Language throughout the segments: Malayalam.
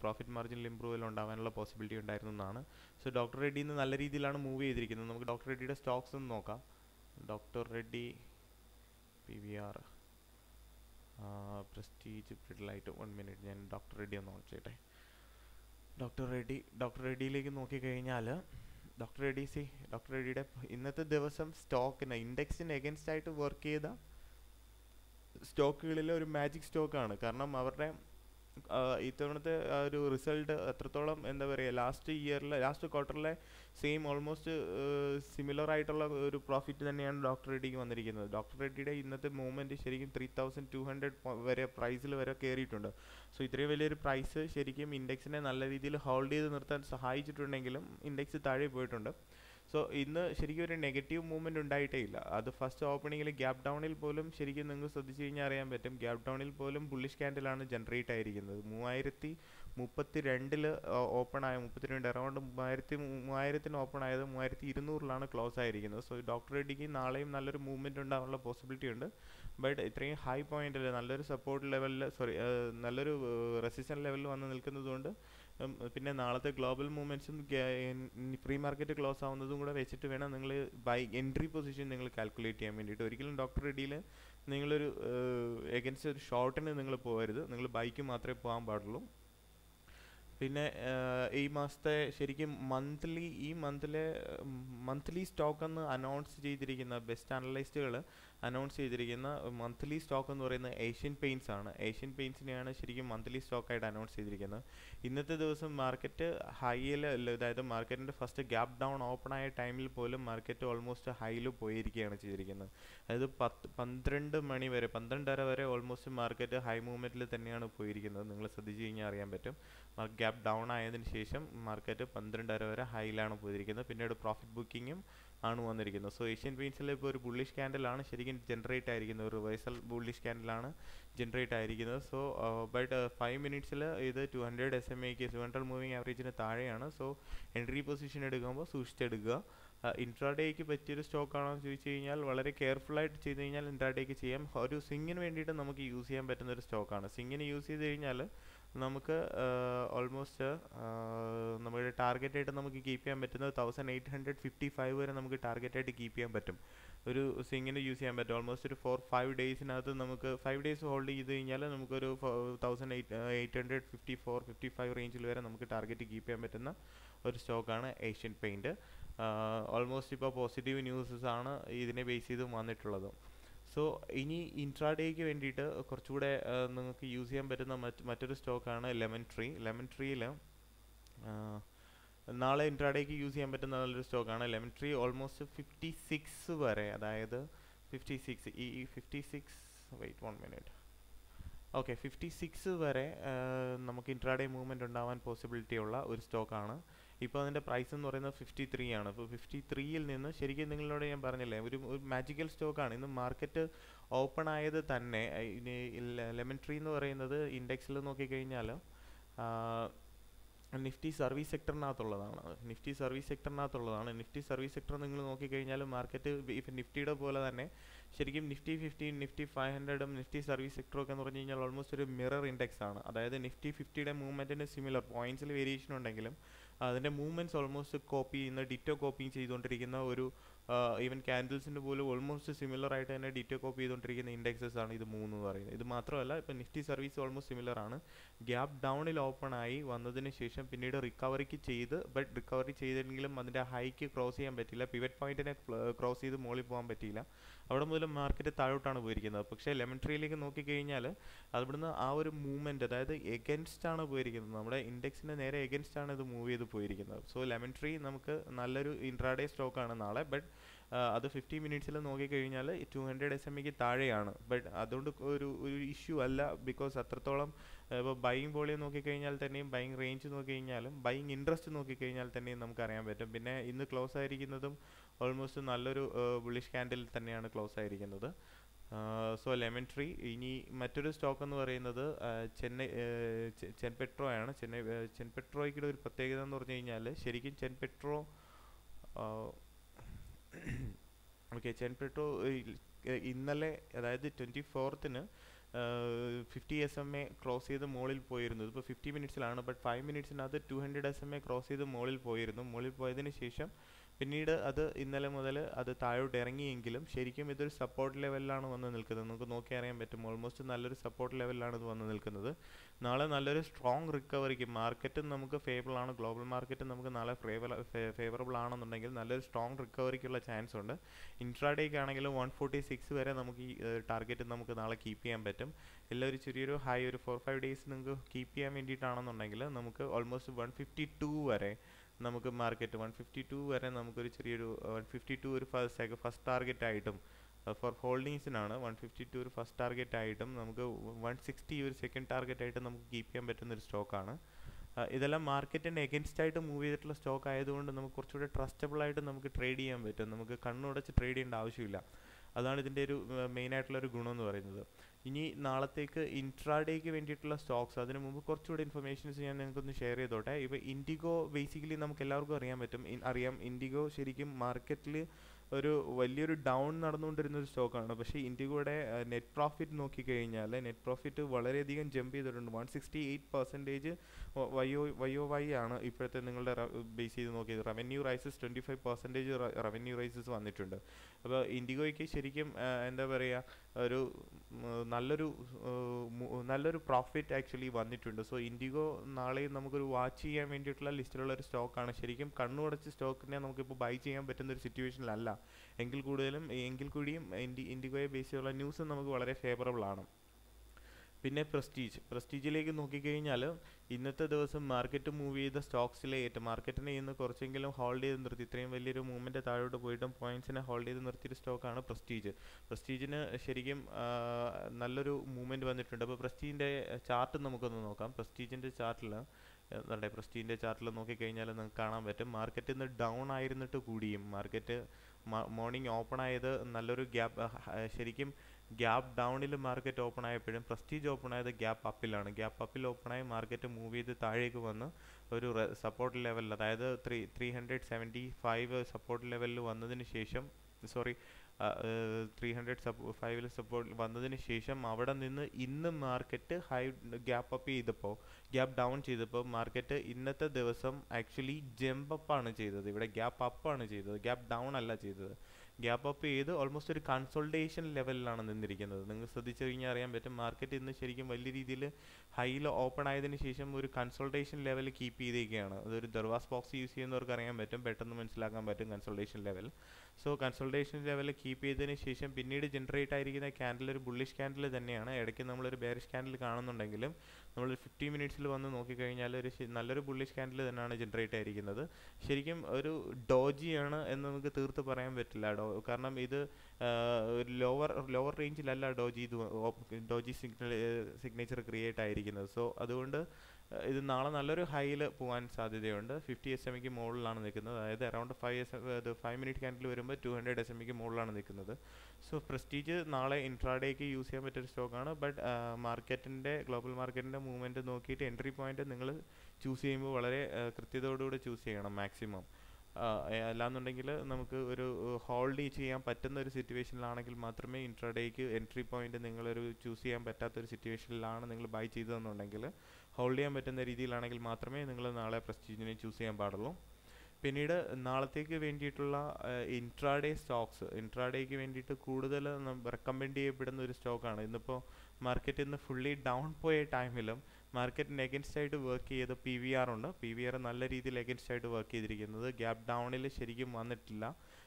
പ്രോഫിറ്റ് മാർജിനിൽ ഇമ്പ്രൂവൽ ഉണ്ടാവാനുള്ള പോസിബിലിറ്റി ഉണ്ടായിരുന്നു എന്നാണ് സോ ഡോക്ടർ റെഡ്ഡിയിൽ നിന്ന് നല്ല രീതിയിലാണ് മൂവ് ചെയ്തിരിക്കുന്നത് നമുക്ക് ഡോക്ടർ റെഡ്ഡിയുടെ സ്റ്റോക്സ് ഒന്ന് നോക്കാം doctor Reddy P V R prestige ബ്രിഡ്ലൈറ്റ് വൺ മിനിറ്റ് ഞാൻ ഡോക്ടർ റെഡ്ഡി ഒന്ന് ഓൺ ചെയ്യട്ടെ ഡോക്ടർ റെഡ്ഡി ഡോക്ടർ റെഡ്ഡിയിലേക്ക് നോക്കിക്കഴിഞ്ഞാൽ ഡോക്ടർ റെഡ്ഡി സി ഡോക്ടർ റെഡ്ഡിയുടെ ഇന്നത്തെ ദിവസം സ്റ്റോക്കിന് ഇൻഡെക്സിന് എഗൻസ്റ്റ് ആയിട്ട് വർക്ക് ചെയ്ത സ്റ്റോക്കുകളിലെ ഒരു മാജിക് സ്റ്റോക്കാണ് കാരണം അവരുടെ ആ, ഇത്തവണത്തെ ആ ഒരു റിസൾട്ട് എത്രത്തോളം എന്താ പറയുക ലാസ്റ്റ് ഇയറിലെ ലാസ്റ്റ് ക്വാർട്ടറിലെ സെയിം ഓൾമോസ്റ്റ് സിമിലർ ആയിട്ടുള്ള ഒരു പ്രോഫിറ്റ് തന്നെയാണ് ഡോക്ടർ റെഡ്ഡിക്ക് വന്നിരിക്കുന്നത് ഡോക്ടർ റെഡ്ഡിയുടെ ഇന്നത്തെ മൂവ്മെൻറ്റ് ശരിക്കും ത്രീ തൗസൻഡ് ടു ഹൺഡ്രഡ് വരെ പ്രൈസിൽ വരെ കയറിയിട്ടുണ്ട് സോ ഇത്രയും വലിയൊരു പ്രൈസ് ശരിക്കും ഇൻഡെക്സിനെ നല്ല രീതിയിൽ ഹോൾഡ് ചെയ്ത് നിർത്താൻ സഹായിച്ചിട്ടുണ്ടെങ്കിലും ഇൻഡെക്സ് താഴെ പോയിട്ടുണ്ട് സോ ഇന്ന് ശരിക്കും ഒരു നെഗറ്റീവ് മൂവ്മെൻറ്റ് ഉണ്ടായിട്ടേ ഇല്ല അത് ഫസ്റ്റ് ഓപ്പണിങ്ങിൽ ഗ്യാപ് ഡൗണിൽ പോലും ശരിക്കും നിങ്ങൾക്ക് ശ്രദ്ധിച്ചു കഴിഞ്ഞാൽ അറിയാൻ പറ്റും ഗ്യാപ് ഡൗണിൽ പോലും ബുള്ളിഷ് ക്യാൻഡിലാണ് ജനറേറ്റ് ആയിരിക്കുന്നത് മൂവായിരത്തി മുപ്പത്തി രണ്ടിൽ ഓപ്പൺ ആയ മുപ്പത്തിരണ്ട് അറൗണ്ട് മൂവായിരത്തി മൂവായിരത്തിന് ഓപ്പൺ ആയത് മൂവായിരത്തി ഇരുന്നൂറിലാണ് ക്ലോസ് ആയിരിക്കുന്നത് സോ ഡോക്ടർ റെഡ്ഡിക്ക് നാളെയും നല്ലൊരു മൂവ്മെൻറ്റ് ഉണ്ടാകാനുള്ള പോസിബിലിറ്റി ഉണ്ട് ബട്ട് ഇത്രയും ഹൈ പോയിന്റിൽ നല്ലൊരു സപ്പോർട്ട് ലെവലിൽ സോറി നല്ലൊരു റെസിസ്റ്റൻ ലെവലിൽ വന്ന് നിൽക്കുന്നതുകൊണ്ട് ഉം, പിന്നെ നാളത്തെ ഗ്ലോബൽ മൂവ്മെൻറ്റ്സും പ്രീ മാർക്കറ്റ് ക്ലോസ് ആവുന്നതും കൂടെ വെച്ചിട്ട് വേണം നിങ്ങൾ ബൈ എൻട്രി പൊസിഷൻ നിങ്ങൾ കാൽക്കുലേറ്റ് ചെയ്യാൻ വേണ്ടിയിട്ട് ഒരിക്കലും ഡോക്ടർ റെഡിയിൽ നിങ്ങളൊരു എഗൻസ്റ്റ് ഒരു ഷോർട്ടിന് നിങ്ങൾ പോകരുത് നിങ്ങൾ ബൈക്ക് മാത്രമേ പോകാൻ പാടുള്ളൂ പിന്നെ ആഹ്, ഈ മാസത്തെ ശരിക്കും മന്ത്ലി ഈ മന്തിലെ മന്ത്ലി സ്റ്റോക്ക് എന്ന് അനൗൺസ് ചെയ്തിരിക്കുന്ന ബെസ്റ്റ് അനലൈസ്റ്റുകൾ അനൗൺസ് ചെയ്തിരിക്കുന്ന മന്ത്ലി സ്റ്റോക്ക് എന്ന് പറയുന്നത് ഏഷ്യൻ പെയിൻറ്റ്സ് ആണ് ഏഷ്യൻ പെയിൻറ്റ്സിനെയാണ് ശരിക്കും മന്ത്ലി സ്റ്റോക്കായിട്ട് അനൗൺസ് ചെയ്തിരിക്കുന്നത് ഇന്നത്തെ ദിവസം മാർക്കറ്റ് ഹൈയിൽ അതായത് മാർക്കറ്റിൻ്റെ ഫസ്റ്റ് ഗ്യാപ് ഡൗൺ ഓപ്പൺ ആയ ടൈമിൽ പോലും മാർക്കറ്റ് ഓൾമോസ്റ്റ് ഹൈയിൽ പോയിരിക്കുകയാണ് ചെയ്തിരിക്കുന്നത് അതായത് പത്ത് പന്ത്രണ്ട് മണി വരെ പന്ത്രണ്ടര വരെ ഓൾമോസ്റ്റ് മാർക്കറ്റ് ഹൈ മൂവ്മെൻറ്റിൽ തന്നെയാണ് പോയിരിക്കുന്നത് നിങ്ങൾ ശ്രദ്ധിച്ചു കഴിഞ്ഞാൽ അറിയാൻ പറ്റും ഗ്യാപ് ഡൗൺ ആയതിനു ശേഷം മാർക്കറ്റ് പന്ത്രണ്ടര വരെ ഹൈയിലാണ് പോയിരിക്കുന്നത് പിന്നീട് പ്രോഫിറ്റ് ബുക്കിങ്ങും ആണ് വന്നിരിക്കുന്നത് സോ ഏഷ്യൻ പെയിൻസിൽ ഇപ്പോൾ ഒരു ബുള്ളിഷ് ക്യാൻഡലാണ് ശരിക്കും ജനറേറ്റ് ആയിരിക്കുന്നത് ഒരു റിവേഴ്സൽ ബുള്ളിഷ് ക്യാൻഡലാണ് ജനറേറ്റ് ആയിരിക്കുന്നത് സോ ബട്ട് ഫൈവ് മിനിറ്റ്സിൽ ഇത് ടു ഹൺഡ്രഡ് എസ് എം എക്ക് ടു ഹൺഡ്രഡ് മൂവിങ് ആവറേജിന് താഴെയാണ് സോ എൻട്രി പൊസിഷൻ എടുക്കുമ്പോൾ സൂക്ഷിച്ചെടുക്കുക ഇൻട്രാഡേക്ക് പറ്റിയൊരു സ്റ്റോക്കാണോ എന്ന് ചോദിച്ചു കഴിഞ്ഞാൽ വളരെ കെയർഫുൾ ആയിട്ട് ചെയ്ത് കഴിഞ്ഞാൽ ഇൻട്രാഡേക്ക് ചെയ്യാം ഒരു സിങ്ങിന് വേണ്ടിയിട്ട് നമുക്ക് യൂസ് ചെയ്യാൻ പറ്റുന്ന ഒരു സ്റ്റോക്കാണ് സിങ്ങിന് യൂസ് ചെയ്ത് കഴിഞ്ഞാൽ നമുക്ക് ഓൾമോസ്റ്റ് നമ്മുടെ ടാർഗറ്റ് ആയിട്ട് നമുക്ക് കീപ്പ് ചെയ്യാൻ പറ്റുന്നത് thousand eight hundred fifty five വരെ നമുക്ക് ടാർഗറ്റ് ആയിട്ട് കീപ്പ് ചെയ്യാൻ പറ്റും ഒരു സിങ്ങിന് യൂസ് ചെയ്യാൻ പറ്റും ഓൾമോസ്റ്റ് ഒരു ഫോർ ഫൈവ് ഡേയ്സിനകത്ത് നമുക്ക് ഫൈവ് ഡേയ്സ് ഹോൾഡ് ചെയ്ത് കഴിഞ്ഞാൽ നമുക്കൊരു thousand eight eight hundred fifty four fifty five റേഞ്ചിൽ വരെ നമുക്ക് ടാർഗറ്റ് കീപ്പ് ചെയ്യാൻ പറ്റുന്ന ഒരു സ്റ്റോക്കാണ് ഏഷ്യൻ പെയിൻറ്റ് ഓൾമോസ്റ്റ് ഇപ്പോൾ പോസിറ്റീവ് ന്യൂസസ് ആണ് ഇതിനെ ബേസ് ചെയ്ത് വന്നിട്ടുള്ളത് സോ ഇനി ഇൻട്രാഡേക്ക് വേണ്ടിയിട്ട് കുറച്ചുകൂടെ നിങ്ങൾക്ക് യൂസ് ചെയ്യാൻ പറ്റുന്ന മറ്റ് മറ്റൊരു സ്റ്റോക്കാണ് ലെമൺ ട്രീ ലെമൺ ട്രീയിൽ നാളെ ഇൻട്രാഡേക്ക് യൂസ് ചെയ്യാൻ പറ്റുന്ന നല്ലൊരു സ്റ്റോക്കാണ് lemon tree almost fifty six വരെ അതായത് ഫിഫ്റ്റി സിക്സ് ഈ fifty six wait one minute okay fifty six വരെ ആ, നമുക്ക് ഇൻട്രാഡേ മൂവ്മെൻറ്റ് ഉണ്ടാവാൻ പോസിബിലിറ്റി ഉള്ള ഒരു സ്റ്റോക്കാണ് ഇപ്പോൾ അതിൻ്റെ പ്രൈസ് എന്ന് പറയുന്നത് ഫിഫ്റ്റി ത്രീ ആണ് അപ്പോൾ ഫിഫ്റ്റി ത്രീയിൽ നിന്ന് ശരിക്കും നിങ്ങളോട് ഞാൻ പറഞ്ഞില്ലേ ഒരു ഒരു മാജിക്കൽ സ്റ്റോക്കാണ് ഇന്ന് മാർക്കറ്റ് ഓപ്പൺ ആയത് തന്നെ ആ, ഇനി ലെമൺ ട്രീ എന്ന് പറയുന്നത് ഇൻഡെക്സിൽ നോക്കിക്കഴിഞ്ഞാൽ നിഫ്റ്റി സർവീസ് സെക്ടറിനകത്തുള്ളതാണ് നിഫ്റ്റി സർവീസ് സെക്ടറിനകത്തുള്ളതാണ് നിഫ്റ്റി സർവീസ് സെക്ടർ നിങ്ങൾ നോക്കിക്കഴിഞ്ഞാൽ മാർക്കറ്റ് ഇപ്പം നിഫ്റ്റിയുടെ പോലെ തന്നെ ശരിക്കും നിഫ്റ്റി ഫിഫ്റ്റി നിഫ്റ്റി ഫൈവ് ഹൺഡ്രഡും നിഫ്റ്റി സർവീസ് സെക്ടറും ഒക്കെ എന്ന് പറഞ്ഞു കഴിഞ്ഞാൽ ഓൾമോസ്റ്റ് ഒരു മിറർ ഇൻഡെക്സ് ആണ് അതായത് നിഫ്റ്റി ഫിഫ്റ്റിയുടെ മൂവ്മെൻറ്റിന് സിമിലർ പോയിന്റ്സിൽ വേരിയേഷൻ ഉണ്ടെങ്കിലും അതിൻ്റെ മൂവ്മെൻറ്റ്സ് ഓൾമോസ്റ്റ് കോപ്പി ചെയ്യുന്ന ഡിറ്റോ കോപ്പിങ് ചെയ്തുകൊണ്ടിരിക്കുന്ന ഒരു ഈവൻ ക്യാൻഡിൽസിൻ്റെ പോലും ഓൾമോസ്റ്റ് സിമിലർ ആയിട്ട് തന്നെ ഡിറ്റോ കോപ്പി ചെയ്തുകൊണ്ടിരിക്കുന്ന ഇൻഡെക്സസ് ആണ് ഇത് മൂന്ന് എന്ന് പറയുന്നത് ഇത് മാത്രമല്ല ഇപ്പോൾ നിഫ്റ്റി സർവീസ് ഓൾമോസ്റ്റ് സിമിലർ ആണ് ഗ്യാപ് ഡൗണിൽ ഓപ്പൺ ആയി വന്നതിന് ശേഷം പിന്നീട് റിക്കവറിക്ക് ചെയ്ത് ബട്ട് റിക്കവറി ചെയ്തെങ്കിലും അതിൻ്റെ ഹൈക്ക് ക്രോസ് ചെയ്യാൻ പറ്റില്ല പിവറ്റ് പോയിന്റിനെ ക്രോസ് ചെയ്ത് മുകളിൽ പോകാൻ പറ്റിയില്ല അവിടെ മുതൽ മാർക്കറ്റ് താഴോട്ടാണ് പോയിരിക്കുന്നത് പക്ഷേ ലെമൺ ട്രീയിലേക്ക് നോക്കിക്കഴിഞ്ഞാൽ അവിടുന്ന് ആ ഒരു മൂവ്മെൻറ്റ് അതായത് എഗൻസ്റ്റ് ആണ് പോയിരിക്കുന്നത് നമ്മുടെ ഇൻഡെക്സിന് നേരെ എഗൻസ്റ്റ് ആണ് ഇത് മൂവ് ചെയ്ത് പോയിരിക്കുന്നത് സോ ലെമൺ ട്രീ നമുക്ക് നല്ലൊരു ഇൻട്രാഡേ സ്റ്റോക്കാണ് നാളെ ബട്ട് അത് ഫിഫ്റ്റി മിനിറ്റ്സിൽ നോക്കിക്കഴിഞ്ഞാൽ ടു ഹൺഡ്രഡ് എസ് എം ഇക്ക് താഴെയാണ് ബട്ട് അതുകൊണ്ട് ഒരു ഒരു ഇഷ്യൂ അല്ല ബിക്കോസ് അത്രത്തോളം ഇപ്പോൾ ബൈങ് വോളിയം നോക്കിക്കഴിഞ്ഞാൽ തന്നെയും ബൈങ് റേഞ്ച് നോക്കിക്കഴിഞ്ഞാലും ബൈങ് ഇൻട്രസ്റ്റ് നോക്കിക്കഴിഞ്ഞാൽ തന്നെയും നമുക്കറിയാൻ പറ്റും പിന്നെ ഇന്ന് ക്ലോസ് ആയിരിക്കുന്നതും ഓൾമോസ്റ്റ് നല്ലൊരു ബുള്ളിഷ് ക്യാൻഡിൽ തന്നെയാണ് ക്ലോസ് ആയിരിക്കുന്നത് സോ ലെമൺ ട്രീ ഇനി മറ്റൊരു സ്റ്റോക്ക് എന്ന് പറയുന്നത് ആ, ചെന്നൈ ചെ- ചെൻപെട്രോ ആണ് ചെന്നൈ ആ, ചെൻപെട്രോയ്ക്കുടെ ഒരു പ്രത്യേകത എന്ന് പറഞ്ഞു കഴിഞ്ഞാൽ ശരിക്കും ചെൻപെട്രോ ഓക്കെ ചെൻപെട്രോ ഇന്നലെ അതായത് ട്വൻറ്റി ഫോർത്തിന് fifty S M A cross ചെയ്ത് മുകളിൽ പോയിരുന്നു ഇതിപ്പോൾ ഫിഫ്റ്റി മിനിറ്റ്സിലാണ് ബട്ട് ഫൈവ് മിനിറ്റ്സിനകത്ത് two hundred S M A cross ചെയ്ത് മുകളിൽ പോയിരുന്നു മുകളിൽ പോയതിന് ശേഷം പിന്നീട് അത് ഇന്നലെ മുതൽ അത് താഴോട്ട് ഇറങ്ങിയെങ്കിലും ശരിക്കും ഇതൊരു സപ്പോർട്ട് ലെവലിലാണ് വന്ന് നിൽക്കുന്നത് നമുക്ക് നോക്കി അറിയാൻ പറ്റും ഓൾമോസ്റ്റ് നല്ലൊരു സപ്പോർട്ട് ലെവലിലാണ് ഇത് വന്ന് നിൽക്കുന്നത് നാളെ നല്ലൊരു സ്ട്രോങ് റിക്കവറിക്ക് മാർക്കറ്റും നമുക്ക് ഫേവറബിൾ ആണ് ഗ്ലോബൽ മാർക്കറ്റും നമുക്ക് നാളെ ഫേവർ ഫേവറബിൾ ആണെന്നുണ്ടെങ്കിൽ നല്ലൊരു സ്ട്രോങ് റിക്കവറിക്കുള്ള ചാൻസ് ഉണ്ട് ഇൻട്രാഡേക്ക് ആണെങ്കിലും വൺ ഫോർട്ടി സിക്സ് വരെ നമുക്ക് ഈ ടാർഗറ്റ് നമുക്ക് നാളെ കീപ്പ് ചെയ്യാൻ പറ്റും എല്ലാം ഒരു ചെറിയൊരു ഹൈ ഒരു ഫോർ ഫൈവ് ഡേയ്സ് നിങ്ങൾക്ക് കീപ്പ് ചെയ്യാൻ വേണ്ടിയിട്ടാണെന്നുണ്ടെങ്കിൽ നമുക്ക് ഓൾമോസ്റ്റ് വൺ ഫിഫ്റ്റി ടു വരെ നമുക്ക് മാർക്കറ്റ് വൺ ഫിഫ്റ്റി ടു വരെ നമുക്കൊരു ചെറിയൊരു വൺ ഫിഫ്റ്റി ടു ഒരു ഫസ്റ്റ് ഫസ്റ്റ് ടാർഗറ്റ് ആയിട്ടും ഫോർ ഹോൾഡിങ്സിനാണ് വൺ ഫിഫ്റ്റി ടു ഒരു ഫസ്റ്റ് ടാർഗറ്റ് ആയിട്ടും നമുക്ക് വൺ സിക്സ്റ്റി ഒരു സെക്കൻഡ് ടാർഗറ്റ് ആയിട്ട് നമുക്ക് കീപ്പ് ചെയ്യാൻ പറ്റുന്ന ഒരു സ്റ്റോക്കാണ് ഇതെല്ലാം മാർക്കറ്റിൻ്റെ എഗൻസ്റ്റ് ആയിട്ട് മൂവ് ചെയ്തിട്ടുള്ള സ്റ്റോക്ക് ആയതുകൊണ്ട് നമുക്ക് കുറച്ചുകൂടെ ട്രസ്റ്റബിൾ ആയിട്ട് നമുക്ക് ട്രേഡ് ചെയ്യാൻ പറ്റും നമുക്ക് കണ്ണുടച്ച് ട്രേഡ് ചെയ്യേണ്ട ആവശ്യമില്ല അതാണ് ഇതിൻ്റെ ഒരു മെയിൻ ആയിട്ടുള്ള ഒരു ഗുണം എന്ന് പറയുന്നത് ഇനി നാളത്തേക്ക് ഇൻട്രാഡേക്ക് വേണ്ടിയിട്ടുള്ള സ്റ്റോക്സ് അതിന് മുമ്പ് കുറച്ചുകൂടി ഇൻഫർമേഷൻസ് ഞാൻ നിങ്ങൾക്കൊന്ന് ഷെയർ ചെയ്തോട്ടെ ഇപ്പോൾ ഇൻഡിഗോ ബേസിക്കലി നമുക്ക് എല്ലാവർക്കും അറിയാൻ പറ്റും അറിയാം ഇൻഡിഗോ ശരിക്കും മാർക്കറ്റിൽ ഒരു വലിയൊരു ഡൗൺ നടന്നുകൊണ്ടിരുന്ന ഒരു സ്റ്റോക്കാണ് പക്ഷേ ഇൻഡിഗോയുടെ നെറ്റ് പ്രോഫിറ്റ് നോക്കിക്കഴിഞ്ഞാൽ നെറ്റ് പ്രോഫിറ്റ് വളരെയധികം ജമ്പ് ചെയ്തിട്ടുണ്ട് one sixty eight percentage Y O Y O Y ആണ് ഇപ്പോഴത്തെ നിങ്ങളുടെ ബേസ് ചെയ്ത് നോക്കിയത് revenue rises twenty five percentage revenue rises വന്നിട്ടുണ്ട് അപ്പോൾ ഇൻഡിഗോയ്ക്ക് ശരിക്കും എന്താ പറയുക ഒരു നല്ലൊരു നല്ലൊരു പ്രോഫിറ്റ് ആക്ച്വലി വന്നിട്ടുണ്ട് സോ ഇൻഡിഗോ നാളെ നമുക്കൊരു വാച്ച് ചെയ്യാൻ വേണ്ടിയിട്ടുള്ള ലിസ്റ്റിലുള്ള ഒരു സ്റ്റോക്കാണ് ശരിക്കും കണ്ണുടച്ച് സ്റ്റോക്കിനെ നമുക്കിപ്പോൾ ബൈ ചെയ്യാൻ പറ്റുന്ന ഒരു സിറ്റുവേഷനിലല്ല എങ്കിൽ കൂടുതലും എങ്കിൽ കൂടിയും ഇൻഡി ഇൻഡിഗോയെ ബേസ് ചെയ്തുള്ള ന്യൂസ് നമുക്ക് വളരെ ഫേവറബിൾ ആണ് പിന്നെ പ്രസ്റ്റീജ് പ്രസ്റ്റീജിലേക്ക് നോക്കിക്കഴിഞ്ഞാൽ ഇന്നത്തെ ദിവസം മാർക്കറ്റ് മൂവ് ചെയ്ത സ്റ്റോക്സിലെ ഏറ്റവും മാർക്കറ്റിനെ ഇന്ന് കുറച്ചെങ്കിലും ഹോൾഡ് ചെയ്ത് നിർത്തി ഇത്രയും വലിയൊരു മൂവ്മെൻറ്റ് താഴോട്ട് പോയിട്ടും പോയിന്റ്സിനെ ഹോൾഡ് ചെയ്ത് നിർത്തിയൊരു സ്റ്റോക്കാണ് പ്രസ്റ്റീജ് പ്രസ്റ്റീജിന് ശരിക്കും നല്ലൊരു മൂവ്മെൻറ്റ് വന്നിട്ടുണ്ട് അപ്പോൾ പ്രസ്റ്റീജിൻ്റെ ചാർട്ട് നമുക്കൊന്ന് നോക്കാം പ്രസ്റ്റീജിൻ്റെ ചാർട്ടിൽ നമ്മുടെ പ്രസ്റ്റീജിൻ്റെ ചാർട്ടിൽ നോക്കിക്കഴിഞ്ഞാൽ നിങ്ങൾക്ക് കാണാൻ പറ്റും മാർക്കറ്റ് ഇന്ന് ഡൗൺ ആയിരുന്നിട്ട് കൂടിയും മാർക്കറ്റ് മോർണിംഗ് ഓപ്പൺ ആയത് നല്ലൊരു ഗ്യാപ്പ് ശരിക്കും ഗ്യാപ്പ് ഡൗണിൽ മാർക്കറ്റ് ഓപ്പൺ ആയപ്പോഴും പ്രസ്റ്റീജ് ഓപ്പൺ ആയത് ഗ്യാപ്പ് അപ്പിലാണ് ഗ്യാപ്പ് അപ്പിൽ ഓപ്പൺ ആയി മാർക്കറ്റ് മൂവ് ചെയ്ത് താഴേക്ക് വന്ന് ഒരു സപ്പോർട്ട് ലെവലിൽ അതായത് three three hundred seventy five support ലെവലിൽ വന്നതിന് ശേഷം സോറി ത്രീ ഹൺഡ്രഡ് സപ്പോ ഫൈവിൽ സപ്പോർട്ട് വന്നതിന് ശേഷം അവിടെ നിന്ന് ഇന്ന് മാർക്കറ്റ് ഹൈ ഗ്യാപ്പ് അപ്പ് ചെയ്തപ്പോൾ ഗ്യാപ്പ് ഡൗൺ ചെയ്തപ്പോൾ മാർക്കറ്റ് ഇന്നത്തെ ദിവസം ആക്ച്വലി ജമ്പ് അപ്പാണ് ചെയ്തത് ഇവിടെ ഗ്യാപ്പ് അപ്പാണ് ചെയ്തത് ഗ്യാപ്പ് ഡൗൺ അല്ല ചെയ്തത് ഗ്യാപ്പ് അപ്പ് ചെയ്ത് ഓൾമോസ്റ്റ് ഒരു കൺസോൾട്ടേഷൻ ലെവലിലാണ് നിന്നിരിക്കുന്നത് നിങ്ങൾ ശ്രദ്ധിച്ചു കഴിഞ്ഞാൽ അറിയാൻ പറ്റും മാർക്കറ്റ് ഇന്ന് ശരിക്കും വലിയ രീതിയിൽ ഹൈയിൽ ഓപ്പൺ ആയതിനു ശേഷം ഒരു കൺസോൾട്ടേഷൻ ലെവൽ കീപ്പ് ചെയ്തേക്കുകയാണ് അതൊരു ദർവാസ് ബോക്സ് യൂസ് ചെയ്യുന്നവർക്ക് അറിയാൻ പറ്റും പെട്ടെന്ന് മനസ്സിലാക്കാൻ പറ്റും consultation level so consultation level keep ചെയ്തതിന് ശേഷം പിന്നീട് ജനറേറ്റ് ആയിരിക്കുന്ന ക്യാൻഡിൽ ഒരു ബുള്ളിഷ് ക്യാൻഡിൽ തന്നെയാണ് ഇടയ്ക്ക് നമ്മളൊരു ബെയറിഷ് ക്യാൻഡിൽ കാണുന്നുണ്ടെങ്കിലും നമ്മൾ ഫിഫ്റ്റി മിനിറ്റ്സിൽ വന്ന് നോക്കിക്കഴിഞ്ഞാൽ ഒരു നല്ലൊരു ബുള്ളിഷ് ക്യാൻഡിൽ തന്നെയാണ് ജനറേറ്റ് ആയിരിക്കുന്നത് ശരിക്കും ഒരു ഡോജിയാണ് എന്ന് നമുക്ക് തീർത്ത് പറയാൻ പറ്റില്ല ഡോ കാരണം ഇത് ഒരു ലോവർ ലോവർ റേഞ്ചിലല്ല ഡോജി ഇത് ഡോജി സിഗ്നൽ സിഗ്നേച്ചർ ക്രിയേറ്റ് ആയിരിക്കുന്നത് സോ അതുകൊണ്ട് ഇത് നാളെ നല്ലൊരു ഹൈയിൽ പോകാൻ സാധ്യതയുണ്ട് ഫിഫ്റ്റി എസ് എം ഇക്ക് മുകളിലാണ് നിൽക്കുന്നത് അതായത് around five S M five minute candle വരുമ്പോൾ ടു ഹൺഡ്രഡ് എസ് എം ഇക്ക് മുകളിലാണ് നിൽക്കുന്നത് സോ പ്രസ്റ്റീജ് നാളെ ഇൻട്രാഡേക്ക് യൂസ് ചെയ്യാൻ പറ്റിയൊരു സ്റ്റോക്കാണ് ബട്ട് മാർക്കറ്റിൻ്റെ ഗ്ലോബൽ മാർക്കറ്റിൻ്റെ മൂവ്മെൻറ്റ് നോക്കിയിട്ട് എൻട്രി പോയിന്റ് നിങ്ങൾ ചൂസ് ചെയ്യുമ്പോൾ വളരെ കൃത്യതയോടുകൂടി ചൂസ് ചെയ്യണം മാക്സിമം അല്ലാന്നുണ്ടെങ്കിൽ നമുക്ക് ഒരു ഹോൾഡ് ചെയ്യാൻ പറ്റുന്ന ഒരു സിറ്റുവേഷനിലാണെങ്കിൽ മാത്രമേ ഇൻട്രാഡേക്ക് എൻട്രി പോയിന്റ് നിങ്ങളൊരു ചൂസ് ചെയ്യാൻ പറ്റാത്തൊരു സിറ്റുവേഷനിലാണ് നിങ്ങൾ ബൈ ചെയ്തതെന്നുണ്ടെങ്കിൽ ഹോൾഡ് ചെയ്യാൻ പറ്റുന്ന രീതിയിലാണെങ്കിൽ മാത്രമേ നിങ്ങൾ നാളെ പ്രസ്റ്റീജിനെ ചൂസ് ചെയ്യാൻ പാടുള്ളൂ പിന്നീട് നാളത്തേക്ക് വേണ്ടിയിട്ടുള്ള ഇൻട്രാഡേ സ്റ്റോക്സ് ഇൻട്രാഡേക്ക് വേണ്ടിയിട്ട് കൂടുതൽ റെക്കമെൻഡ് ചെയ്യപ്പെടുന്ന ഒരു സ്റ്റോക്കാണ് ഇന്നിപ്പോൾ മാർക്കറ്റ് ഇന്ന് ഫുള്ളി ഡൗൺ പോയ ടൈമിലും മാർക്കറ്റിന് എഗൻസ്റ്റ് ആയിട്ട് വർക്ക് ചെയ്ത പി വി ആർ ഉണ്ട് പി വി ആർ നല്ല രീതിയിൽ എഗൻസ്റ്റ് ആയിട്ട് വർക്ക് ചെയ്തിരിക്കുന്നത് ഗ്യാപ്പ് ഡൗണിൽ ശരിക്കും വന്നിട്ടില്ല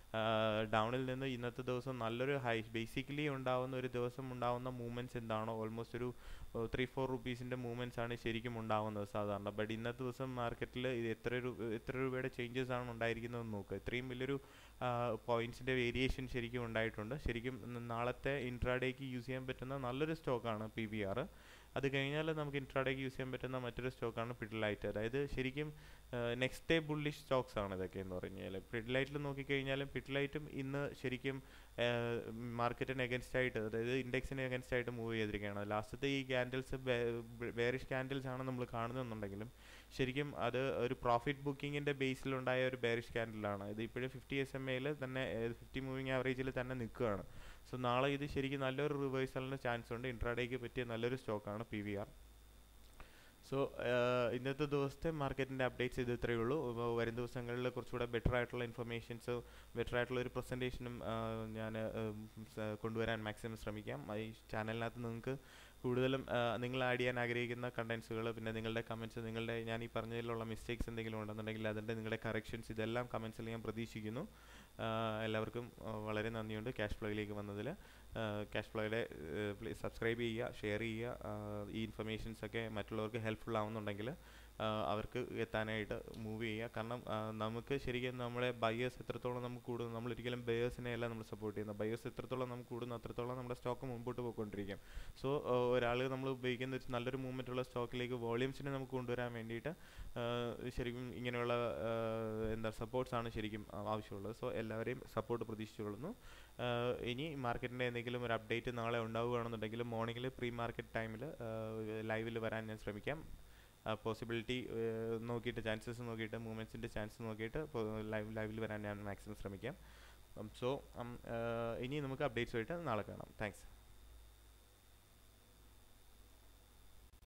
ഡൗണിൽ നിന്ന് ഇന്നത്തെ ദിവസം നല്ലൊരു ഹൈ ബേസിക്കലി ഉണ്ടാവുന്ന ഒരു ദിവസം ഉണ്ടാവുന്ന മൂവ്മെൻറ്റ്സ് എന്താണോ ഓൾമോസ്റ്റ് ഒരു ത്രീ ഫോർ റുപ്പീസിൻ്റെ മൂവ്മെൻറ്റ്സ് ആണ് ശരിക്കും ഉണ്ടാവുന്നത് സാധാരണ ബട്ട് ഇന്നത്തെ ദിവസം മാർക്കറ്റിൽ ഇത് എത്ര രൂപ എത്ര രൂപയുടെ ചേഞ്ചസ് ആണ് ഉണ്ടായിരിക്കുന്നതെന്ന് നോക്കുക ഇത്രയും വലിയൊരു പോയിൻറ്റ്സിൻ്റെ വേരിയേഷൻ ശരിക്കും ഉണ്ടായിട്ടുണ്ട് ശരിക്കും നാളത്തെ ഇൻട്രാഡേക്ക് യൂസ് ചെയ്യാൻ പറ്റുന്ന നല്ലൊരു സ്റ്റോക്കാണ് പി വി ആർ അത് കഴിഞ്ഞാൽ നമുക്ക് ഇൻട്രാഡേക്ക് യൂസ് ചെയ്യാൻ പറ്റുന്ന മറ്റൊരു സ്റ്റോക്കാണ് പിഡിലൈറ്റ് അതായത് ശരിക്കും നെക്സ്റ്റ് ഡേ ബുള്ളിഷ് സ്റ്റോക്സ് ആണ് ഇതൊക്കെ എന്ന് പറഞ്ഞു കഴിഞ്ഞാൽ പിഡിലൈറ്റിൽ നോക്കിക്കഴിഞ്ഞാലും പിഡിലൈറ്റും ഇന്ന് ശരിക്കും മാർക്കറ്റിന് എഗൻസ്റ്റ് ആയിട്ട് അതായത് ഇൻഡെക്സിന് എഗൻസ്റ്റ് ആയിട്ട് മൂവ് ചെയ്തിരിക്കുകയാണ് ലാസ്റ്റത്തെ ഈ ക്യാൻഡിൽസ് ബേറിഷ് ക്യാൻഡിൽസ് ആണ് നമ്മൾ കാണുന്നതെന്നുണ്ടെങ്കിലും ശരിക്കും അത് ഒരു പ്രോഫിറ്റ് ബുക്കിങ്ങിൻ്റെ ബേസിലുണ്ടായ ഒരു ബേറിഷ് ക്യാൻഡിലാണ് ഇത് ഇപ്പോഴും ഫിഫ്റ്റി എസ് എം എയിൽ തന്നെ ഫിഫ്റ്റി മൂവിങ് ആവറേജിൽ തന്നെ നിൽക്കുകയാണ് സോ നാളെ ഇത് ശരിക്കും നല്ലൊരു റിവേഴ്സലിന് ചാൻസ് ഉണ്ട് ഇൻട്രാഡേക്ക് പറ്റിയ നല്ലൊരു സ്റ്റോക്കാണ് പി വി ആർ സോ ഇന്നത്തെ ദിവസത്തെ മാർക്കറ്റിൻ്റെ അപ്ഡേറ്റ്സ് ഇത് ഇത്രയേ ഉള്ളൂ അപ്പോൾ വരും ദിവസങ്ങളിൽ കുറച്ചുകൂടെ ബെറ്റർ ആയിട്ടുള്ള ഇൻഫർമേഷൻസ് ബെറ്റർ ആയിട്ടുള്ള ഒരു പ്രസൻറ്റേഷനും ഞാൻ കൊണ്ടുവരാൻ മാക്സിമം ശ്രമിക്കാം ഈ ചാനലിനകത്ത് നിങ്ങൾക്ക് കൂടുതലും നിങ്ങൾ ആഡ് ചെയ്യാൻ ആഗ്രഹിക്കുന്ന കണ്ടൻസുകൾ പിന്നെ നിങ്ങളുടെ കമൻറ്റ്സ് നിങ്ങളുടെ ഞാൻ ഈ പറഞ്ഞതിലുള്ള മിസ്റ്റേക്സ് എന്തെങ്കിലും ഉണ്ടെന്നുണ്ടെങ്കിൽ അതിൻ്റെ നിങ്ങളുടെ കറക്ഷൻസ് ഇതെല്ലാം കമൻസിൽ ഞാൻ പ്രതീക്ഷിക്കുന്നു എല്ലാവർക്കും വളരെ നന്ദിയുണ്ട് ക്യാഷ് ഫ്ലോയിലേക്ക് വന്നതിൽ ക്യാഷ് ഫ്ലോയുടെ സബ്സ്ക്രൈബ് ചെയ്യുക ഷെയർ ചെയ്യുക ഈ ഇൻഫർമേഷൻസ് ഒക്കെ മറ്റുള്ളവർക്ക് ഹെൽപ്ഫുൾ ആവുന്നുണ്ടെങ്കിൽ അവർക്ക് എത്താനായിട്ട് മൂവ് ചെയ്യുക കാരണം നമുക്ക് ശരിക്കും നമ്മുടെ ബയേഴ്സ് എത്രത്തോളം നമുക്ക് കൂടുന്നു നമ്മൾ ഒരിക്കലും ബയേഴ്സിനെ അല്ല നമ്മൾ സപ്പോർട്ട് ചെയ്യുന്നത് ബയേഴ്സ് എത്രത്തോളം നമുക്ക് കൂടുന്നു അത്രത്തോളം നമ്മുടെ സ്റ്റോക്ക് മുമ്പോട്ട് പോയിക്കൊണ്ടിരിക്കും സോ ഒരാൾ നമ്മൾ ഉപയോഗിക്കുന്ന ഒരു നല്ലൊരു മൂവ്മെൻ്റ് ഉള്ള സ്റ്റോക്കിലേക്ക് വോളിയൂംസിനെ നമുക്ക് കൊണ്ടുവരാൻ വേണ്ടിയിട്ട് ശരിക്കും ഇങ്ങനെയുള്ള എന്താ സപ്പോർട്ട്സ് ആണ് ശരിക്കും ആവശ്യമുള്ളത് സോ എല്ലാവരെയും സപ്പോർട്ട് പ്രതീക്ഷിച്ചുകൊള്ളുന്നു ഇനി മാർക്കറ്റിൻ്റെ എന്തെങ്കിലും ഒരു അപ്ഡേറ്റ് നാളെ ഉണ്ടാവുകയാണെന്നുണ്ടെങ്കിൽ മോർണിംഗിൽ പ്രീ മാർക്കറ്റ് ടൈമിൽ ലൈവിൽ വരാൻ ഞാൻ ശ്രമിക്കാം പോസിബിലിറ്റി നോക്കിയിട്ട് ചാൻസസ് നോക്കിയിട്ട് മൂവ്മെൻറ്റ്സിൻ്റെ ചാൻസ് നോക്കിയിട്ട് ലൈവ് ലൈവിൽ വരാൻ ഞാൻ മാക്സിമം ശ്രമിക്കാം സോ ഇനി നമുക്ക് അപ്ഡേറ്റ്സ് ആയിട്ട് നാളെ കാണാം താങ്ക്സ്